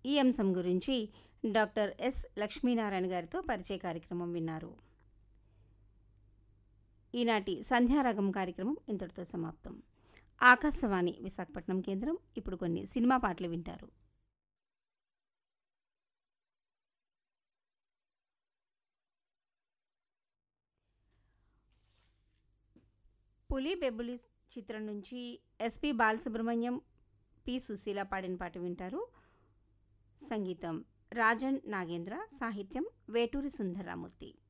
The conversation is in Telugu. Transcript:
ఈ అంశం గురించి డాక్టర్ ఎస్ లక్ష్మీనారాయణ గారితో పరిచయ కార్యక్రమం విన్నారు ఈనాటి సంధ్యారాగం కార్యక్రమం ఇంతటితో సమాప్తం ఆకాశవాణి విశాఖపట్నం కేంద్రం ఇప్పుడు కొన్ని సినిమా పాటలు వింటారు పులి బెబ్బులి చిత్రం నుంచి ఎస్పి బాలసుబ్రహ్మణ్యం పి సుశీల పాడిన పాట వింటారు సంగీతం రాజన్ నాగేంద్ర సాహిత్యం వేటూరి సుందరరామూర్తి